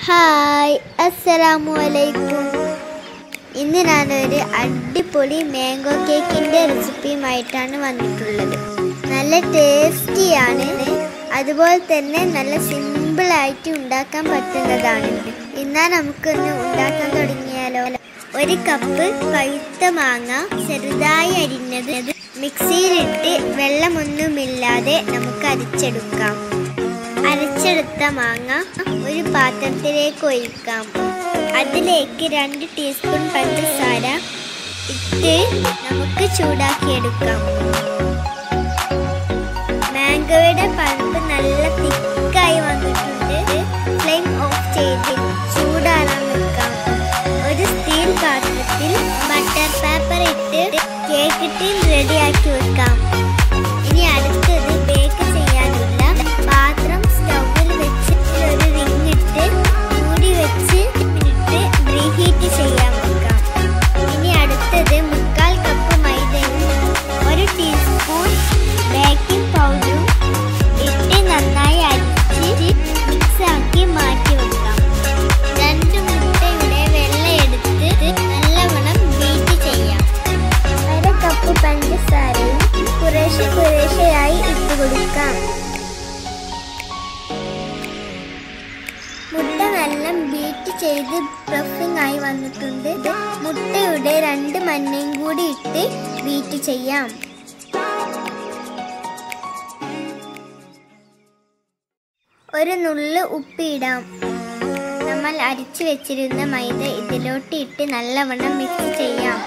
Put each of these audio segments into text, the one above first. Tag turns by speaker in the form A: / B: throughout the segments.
A: hi അസ്സലാമു അലൈക്കും ഇന്ന് ഞാനൊരു അടിപൊളി മാംഗോ കേക്കിൻ്റെ റെസിപ്പിയുമായിട്ടാണ് വന്നിട്ടുള്ളത് നല്ല ടേസ്റ്റിയാണ് അതുപോലെ തന്നെ നല്ല സിമ്പിളായിട്ട് ഉണ്ടാക്കാൻ പറ്റുന്നതാണ് എന്നാൽ നമുക്കൊന്ന് ഉണ്ടാക്കാൻ തുടങ്ങിയാലോ ഒരു കപ്പ് പഴുത്ത മാങ്ങ ചെറുതായി അരിഞ്ഞത് മിക്സിയിലിട്ട് വെള്ളമൊന്നുമില്ലാതെ നമുക്ക് അരിച്ചെടുക്കാം അരച്ചെടുത്ത മാങ്ങ ഒരു പാത്രത്തിലേക്ക് ഒഴിക്കാം അതിലേക്ക് രണ്ട് ടീസ്പൂൺ പഞ്ചസാര ഇട്ട് നമുക്ക് ചൂടാക്കിയെടുക്കാം മാംഗോയുടെ പൾപ്പ് നല്ല തിക്കായി വന്നിട്ടുണ്ട് ഫ്ലെയിം ഓഫ് ചെയ്ത് ചൂടാറാൻ വെക്കാം ഒരു സ്റ്റീൽ പാത്രത്തിൽ ബട്ടർ പേപ്പർ ഇട്ട് കേക്ക് ടീൻ റെഡിയാക്കി വെക്കാം ഇനി അടുത്തത് ബേക്ക് ചെയ്യാനുള്ള പാത്രം സ്റ്റൗവിൽ വെച്ച് ഒരു റിങ് ഇട്ട് മൂടി വെച്ച് മിനിറ്റ് പ്രീഹീറ്റ് ചെയ്യാൻ വെക്കാം ഇനി അടുത്തത് മുക്കാൽ കപ്പ് മൈദയും ഒരു ടീസ്പൂൺ ബേക്കിംഗ് പൗഡറും ഇട്ട് നന്നായി അരിച്ച് മിക്സ് ആക്കി മാറ്റി വെക്കാം രണ്ട് മുട്ടയുടെ വെള്ള എടുത്ത് നല്ലവണ്ണം ബീറ്റ് ചെയ്യാം അര കപ്പ് പഞ്ചസാരയും കുറേശ്ശെ കുറേശ്ശെയായി ഇട്ട് കൊടുക്കാം മുട്ട നല്ല ബീറ്റ് ചെയ്ത് പ്രഫിംഗ് ആയി വന്നിട്ടുണ്ട് മുട്ടയുടെ രണ്ട് മഞ്ഞയും കൂടി ഇട്ട് ബീറ്റ് ചെയ്യാം ഒരു നുള്ള് ഉപ്പിടാം നമ്മൾ അരിച്ചു വെച്ചിരുന്ന മൈദ ഇതിലോട്ട് ഇട്ട് നല്ലവണ്ണം മിക്സ് ചെയ്യാം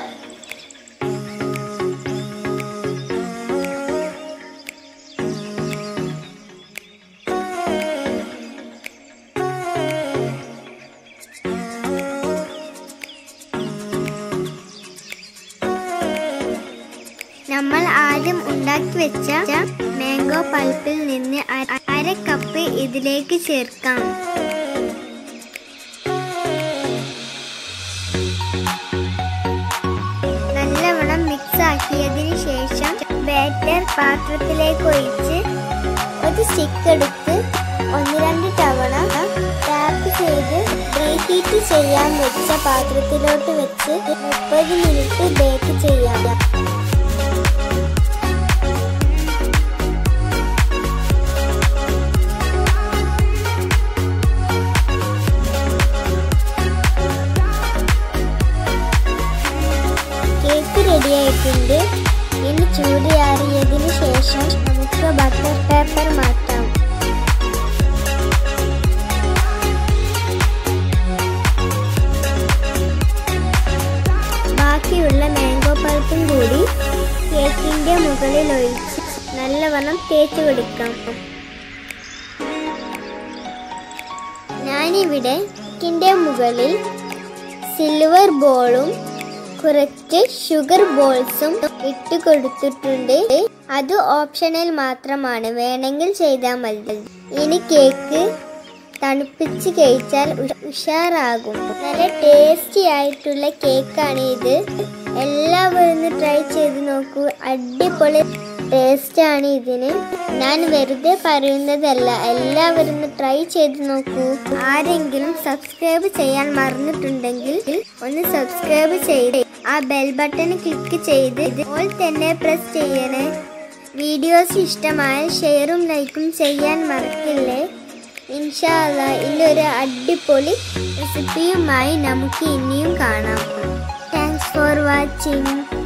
A: നമ്മൾ ആദ്യം ഉണ്ടാക്കി വെച്ച മാംഗോ പൾപ്പിൽ നിന്ന് അര- അര കപ്പ് ഇതിലേക്ക് ചേർക്കാം നല്ലവണ്ണം മിക്സ് ആക്കിയതിന് ശേഷം ബാറ്റർ പാത്രത്തിലേക്ക് ഒഴിച്ച് ഒരു സ്റ്റിക്ക് എടുത്ത് ഒന്ന് രണ്ട് തവണ ടാപ്പ് ചെയ്ത് പ്രീഹീറ്റ് ചെയ്യാൻ വെച്ച പാത്രത്തിലോട്ട് വെച്ച് മുപ്പത് മിനിറ്റ് ബേക്ക് ചെയ്യാം കേക്ക് റെഡി ആയിട്ടുണ്ട് ഇനി ചൂടിയാറിയതിനു ശേഷം നമുക്ക് ബട്ടർ പേപ്പർ മാറ്റാം ബാക്കിയുള്ള മാംഗോ പൾപ്പും കൂടി കേക്കിന്റെ മുകളിൽ ഒഴിച്ച് നല്ലവണ്ണം തേച്ച് കൊടുക്കാം ഞാനിവിടെ കേക്കിന്റെ മുകളിൽ സിൽവർ ബോളും കുറച്ച് ഷുഗർ ബോൾസും ഇട്ട് കൊടുത്തിട്ടുണ്ട് അത് ഓപ്ഷണൽ മാത്രമാണ് വേണമെങ്കിൽ ചെയ്താൽ മതി ഇനി കേക്ക് തണുപ്പിച്ച് കഴിച്ചാൽ ഉ- ഉഷാറാകും നല്ല ടേസ്റ്റി ആയിട്ടുള്ള കേക്കാണ് ഇത് എല്ലാവരും ഒന്ന് ട്രൈ ചെയ്ത് നോക്കൂ അടിപൊളി ടേസ്റ്റ് ആണ് ഇതിന് ഞാൻ വെറുതെ പറയുന്നതല്ല എല്ലാവരും ഒന്ന് ട്രൈ ചെയ്ത് നോക്കൂ ആരെങ്കിലും സബ്സ്ക്രൈബ് ചെയ്യാൻ മറന്നിട്ടുണ്ടെങ്കിൽ ഒന്ന് സബ്സ്ക്രൈബ് ചെയ്ത് ആ ബെൽ ബട്ടൺ ക്ലിക്ക് ചെയ്ത് ഇപ്പോൾ തന്നെ പ്രസ് ചെയ്യണേ വീഡിയോസ് ഇഷ്ടമായാൽ ഷെയറും ലൈക്കും ചെയ്യാൻ മറക്കില്ലേ ഇൻഷാല്ല ഇന്നൊരു അടിപൊളി റെസിപ്പിയുമായി നമുക്ക് ഇനിയും കാണാം താങ്ക്സ് ഫോർ വാച്ചിങ്